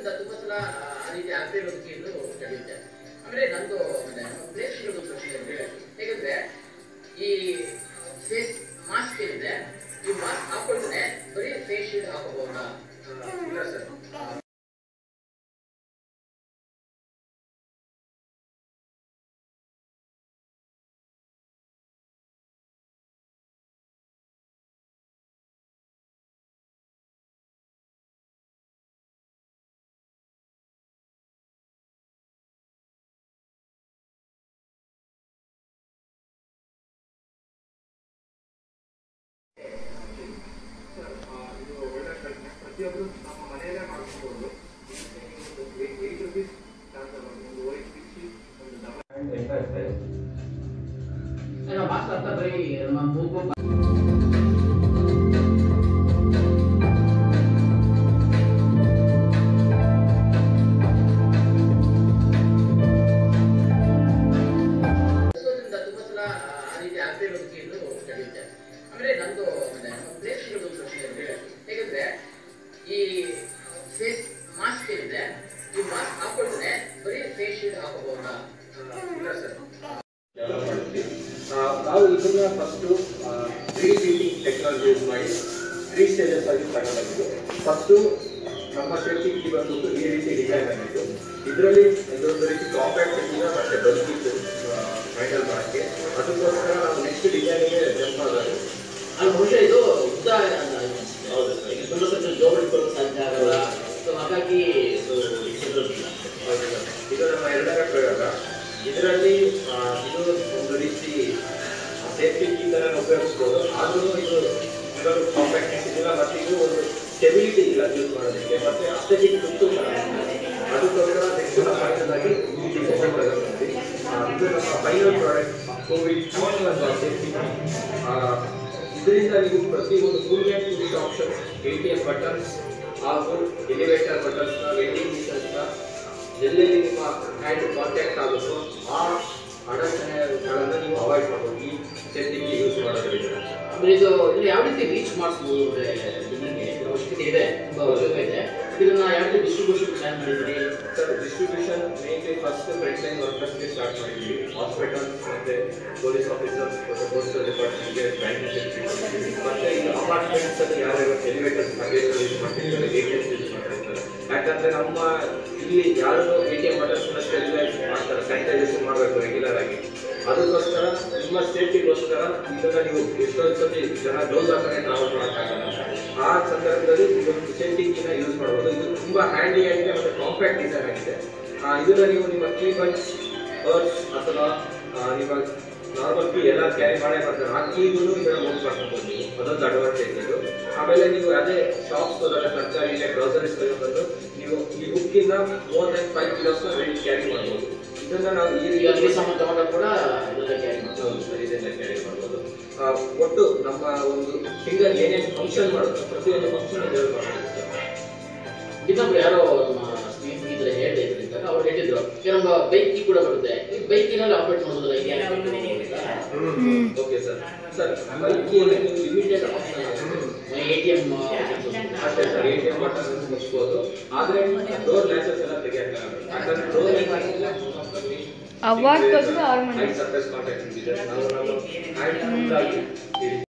ಓದೋದ್ರಿಂದ ತುಂಬಾ ಸಲ ಆ ರೀತಿ ಆಗ್ತಿರೋದಕ್ಕೆ ಎಂದು ತಿಳಿಯುತ್ತೆ ಆಮೇಲೆ ನಂದು ಪ್ಲೇಸ್ಗಳು ಪ್ರಶ್ನೆ ಅಂದ್ರೆ ಹೇಗಂದ್ರೆ ಈ ಫೇಸ್ ಮಾಸ್ಕ್ ಏನಿದೆ ಈ ಮಾಸ್ಕ್ ಹಾಕೊಳ್ತಾನೆ ಬರೀ ಫೇಸ್ ಶೀಲ್ಡ್ ಹಾಕೋಬಹುದಾ ಇಲ್ಲ ಸರ್ ಇದು ಒಳ್ಳೆ ಪ್ರಶ್ನೆ ಪ್ರತಿಯೊಬ್ಬರು ನಮ್ಮ ಮನೆಯಲ್ಲೇ ಮಾಡ್ಕೋಬಹುದು ಏಯ್ಟ್ ರುಪೀಸ್ ಚಾರ್ಜ್ ಒಂದು ವೈಟ್ ಪಿಚ್ಚಿ ಒಂದು ಡಬಲ್ ಎಂತ ಇರ್ತದೆ ಏನೋ ಮಾಸ್ಕ್ ಅಂತ ಬರೀ ನಮ್ಮ ಮೂಗು ಬಳಸೋದ್ರಿಂದ ತುಂಬಾ ಸಲ ಆ ರೀತಿ ಆಗ್ತಿರೋದಕ್ಕೆ ಎಂದು ತಿಳಿಯುತ್ತೆ ಆಮೇಲೆ ನಂದು ಪ್ಲೇಸ್ಗಳು ಪ್ರಶ್ನೆ ಅಂದ್ರೆ ಹೇಗಂದ್ರೆ ಈ ಫೇಸ್ ಮಾಸ್ಕ್ ಏನಿದೆ ಈ ಮಾಸ್ಕ್ ಹಾಕೊಳ್ತಾನೆ ಬರೀ ಫೇಸ್ ಶೀಲ್ಡ್ ಹಾಕೋಬಹುದಾ ಇಲ್ಲ ಸರ್ ಡೆವಲಪ್ ಮಾಡಿದ್ವಿ ಆ, ನಾವು ಇದನ್ನ first three building technology use ಮಾಡಿ ತ್ರೀ ಸ್ಟೇಜಸ್ ಆಗಿ ತಗೊಂಡಿದ್ದು ಫಸ್ಟು ನಮ್ಮ ಸೇಫ್ಟಿ ಕೀ ಬಂದ್ಬಿಟ್ಟು ಈ ರೀತಿ ಡಿಸೈನ್ ಆಗಿತ್ತು ಇದರಲ್ಲಿ ಇದೊಂದು ರೀತಿ ಕಾಂಪ್ಯಾಕ್ಟ್ ಇಂದ ಮತ್ತೆ ಬಲ್ಕಿತ್ತು ಹ್ಯಾಂಡಲ್ ಮಾಡೋಕ್ಕೆ ಅದಕ್ಕೋಸ್ಕರ ನಾವು ನೆಕ್ಸ್ಟ್ ಡಿಸೈನಿಗೆ ಜಂಪ್ ಆದಾಗ ಅದು ಬಹುಶಃ ಇದು ಉದ್ದ ಹೌದು ಸರ್ ತುಂಬ ಸ್ವಲ್ಪ ಜೋಬ್ ಇಟ್ಕೊಳ್ಳೋಕೆ ಸಾಧ್ಯ ಆಗಲ್ಲ ಸೊ ಹಾಗಾಗಿ ಇದು ಇಷ್ಟಪಡೋದಿಲ್ಲ. ಹೌದು ಸರ್. ಇದು ನಮ್ಮ ಎರಡನೇ ಪ್ರಯೋಗ ಇದರಲ್ಲಿ ಆ, ಇದು ಒಂದು ರೀತಿ ಸೇಫ್ಟಿ ಕೀ ಥರ ಉಪಯೋಗಿಸ್ಬೋದು ಆದ್ರೂ ಇದು ಇದರಲ್ಲೂ ಕಾಂಪ್ಯಾಕ್ಟ್ನೆಸ್ ಇದಿಲ್ಲ ಮತ್ತು ಇದು ಒಂದು ಸ್ಟೆಬಿಲಿಟಿ ಇಲ್ಲ ಯೂಸ್ ಮಾಡೋದಕ್ಕೆ ಮತ್ತೆ ಅಷ್ಟಕ್ಕೆ ತುತ್ತು ಅದಕ್ಕೋಸ್ಕರ ನೆಕ್ಸ್ಟ್ ನಮ್ಮ ಫೈನಲಾಗಿ ಈ ಡಿಸೈನ್ ಮಾಡಿದ್ವಿ ಇದು ನಮ್ಮ ಫೈನಲ್ ಪ್ರಾಡಕ್ಟ್ ಕೋವಿಡ್ ಒಂದು ಸೇಫ್ಟಿ ಇದರಿಂದ ನೀವು ಪ್ರತಿ ಒಂದು full hand tools option A T M buttons ಹಾಗೂ ಎಲಿವೇಟರ್ ಬಟನ್ಸ್ನ ವೆಂಡಿಂಗ್ ಮಿಷನ್ಸ್ನ ಎಲ್ಲೆಲ್ಲಿ ನಿಮ್ಮ ಹ್ಯಾಂಡ್ ಕಾಂಟ್ಯಾಕ್ಟ್ ಆಗುತ್ತೋ ಆ ಅಡಚಣೆಗಳನ್ನು ನೀವು ಅವಾಯ್ಡ್ ಮಾಡ್ಬೋದು ಈ ಸೇಫ್ಟಿಗೆ ಯೂಸ್ ಮಾಡೋದ್ರಿಂದ ಆಮೇಲೆ ಇದು ಇದು ಯಾವ ರೀತಿ ರೀಚ್ ಮಾಡಿಸ್ಬೋದು ಅಂದ್ರೆ ಜನರಿಗೆ ಇದ್ರ ಅವಶ್ಯಕತೆ ಇದೆ ತುಂಬಾ ಅವಶ್ಯಕತೆ ಇದೆ ಇದನ್ನ ಯಾವ ರೀತಿ ಡಿಸ್ಟ್ರಿಬ್ಯೂಷನ್ ಪ್ಲಾನ್ ಮಾಡಿದ್ರಿ sir distribution mainly first front line ವರ್ಕರ್ಸ್ಗೆ ಸ್ಟಾರ್ಟ್ ಮಾಡಿದ್ವಿ ಹಾಸ್ಪಿಟಲ್ಸ್ ಮತ್ತೆ ಪೊಲೀಸ್ ಆಫೀಸರ್ಸ್ ಮತ್ತೆ ಪೋಸ್ಟಲ್ ಡಿಪಾರ್ಟ್ಮೆಂಟ್ಗೆ ಬ್ಯಾಂಕ್ ಮತ್ತೆ ಈಗ ಅಪಾರ್ಟ್ಮೆಂಟ್ಸ್ ಅಲ್ಲಿ ಯಾರ್ಯಾರು ಎಲಿವೇಟರ್ಸ್ ಲಗೇಜ್ ಯೂಸ್ ಮಾಡ್ತಿರ್ತಾರೆ ಎ ಟಿ ಎಮ್ಸ್ ಯೂಸ್ ಮಾಡ್ತಿರ್ತಾರೆ ಯಾಕಂದ್ರೆ ನಮ್ಮ ಇಲ್ಲಿ ಯಾರು ಎ ಟಿ ಎಂ ಬಟನ್ಸ್ನ ಸ್ಟೆರಿಲೈಸ್ ಮಾಡ್ತಾರೆ ಸ್ಯಾನಿಟೈಸೇಷನ್ ಮಾಡಬೇಕು ರೆಗ್ಯುಲರ್ ಆಗಿ ಅದಕ್ಕೋಸ್ಕರ ನಿಮ್ಮ ಸೇಫ್ಟಿಗೋಸ್ಕರ ಇದನ್ನ ನೀವು ಎಷ್ಟೊಂದು ಸತಿ ಜನ ಡೋಸ್ ಹಾಕನೆ ಟ್ರಾವೆಲ್ ಮಾಡೋಕ್ಕಾಗಲ್ಲ ಆ ಸಂದರ್ಭದಲ್ಲಿ ಇದೊಂದು ಸೇಫ್ಟಿ ಕೀನ ಯೂಸ್ ಮಾಡ್ಬೋದು ಇದು ತುಂಬಾ ಹ್ಯಾಂಡಿ ಆಗಿದೆ ಮತ್ತೆ ಕಾಂಪ್ಯಾಕ್ಟ್ ಡಿಸೈನ್ ಆಗಿದೆ ಆ, ಇದನ್ನ ನೀವು ನಿಮ್ಮ ಕೀ ಬನ್ಸ್ ಪರ್ಸ್ ಅಥವಾ ಆ, ನಿಮ್ಮ ನಾರ್ಮಲ್ ಕೀ ಎಲ್ಲ ಕ್ಯಾರಿ ಮಾಡೇ ಬರ್ತಾರೆ ಆ ಕೀಗೂ ಇದನ್ನ ಮೂವ್ ಮಾಡ್ಕೊಬೋದು ನೀವು ಅದೊಂದು ಅಡ್ವಾಂಟೇಜ್ ಇದು ಆಮೇಲೆ ನೀವು ಅದೇ ಶಾಪ್ಸ್ ಹೋದಾಗ ತರಕಾರಿ ಗ್ರೋಸರೀಸ್ ಬಂದು ನೀವು ಈ ಬುಕ್ಕಿಂದ ಮೋರ್ ದೆನ್ ಫೈವ್ ಕಿಲೋಸ್ನ ವೆಯ್ಟ್ ಕ್ಯಾರಿ ಮಾಡ್ಬೋದು ಇದನ್ನ ನಾವು ಈ ಈಗ ಅಡುಗೆ ರೀತಿ ಸಾಮಾನು ತಗೊಂಡಾಗ ಕೂಡ ಇದನ್ನ ಕ್ಯಾರಿ ಮಾಡ್ತಾರೆ ಹೌದು ಸರ್ ಇದನ್ನ ಕ್ಯಾರಿ ಮಾಡ್ಬೋದು ಆ, ಒಟ್ಟು ನಮ್ಮ ಒಂದು ಫಿಂಗರ್ ಏನೇನು ಫಂಕ್ಷನ್ ಮಾಡುತ್ತೆ ಪ್ರತಿಯೊಂದು ಫಂಕ್ಷನ್ ಇದರಲ್ಲಿ ಮಾಡ್ಬೋದು ಸರ್ ಇನ್ನೊಬ್ರು ಯಾರೋ ನಮ್ಮ ಸ್ನೇಹಿತರು ಹೇಳ್ತಾ ಇದ್ರು ಇದ್ದಾಗ ಅವ್ರು ಹೇಳಿದ್ರು ಕೆಲವೊಂದು ಬೈಕ್ ಕೀ ಕೂಡ ಬರುತ್ತೆ ಈ ಬೈಕಿನಲ್ಲಿ ಆಪರೇಟ್ ಮಾಡೋದಿಲ್ಲ ಇದೆ ಓಕೆ ಸರ್ ಸರ್ ಬೈಕ್ ನೀವು limited option A T M ಅಷ್ಟೇ sir A T M button ಮುಚ್ಬೋದು ಆದ್ರೆ ಡೋರ್ ಲ್ಯಾಚಸ್ ಎಲ್ಲ ತೆಗಿಯಕ್ಕಾಗಲ್ಲ ಯಾಕಂದ್ರೆ ಡೋರ್ ಅವಾಗ ತೆಗ್ದು ಆನ್ ಮಾಡಿ ಸರ್ಫೇಸ್ ಕಾಂಟ್ಯಾಕ್ಟ್ ಇದೆ ನಾವು ನಮ್ಮ ಹ್ಯಾಂಡ್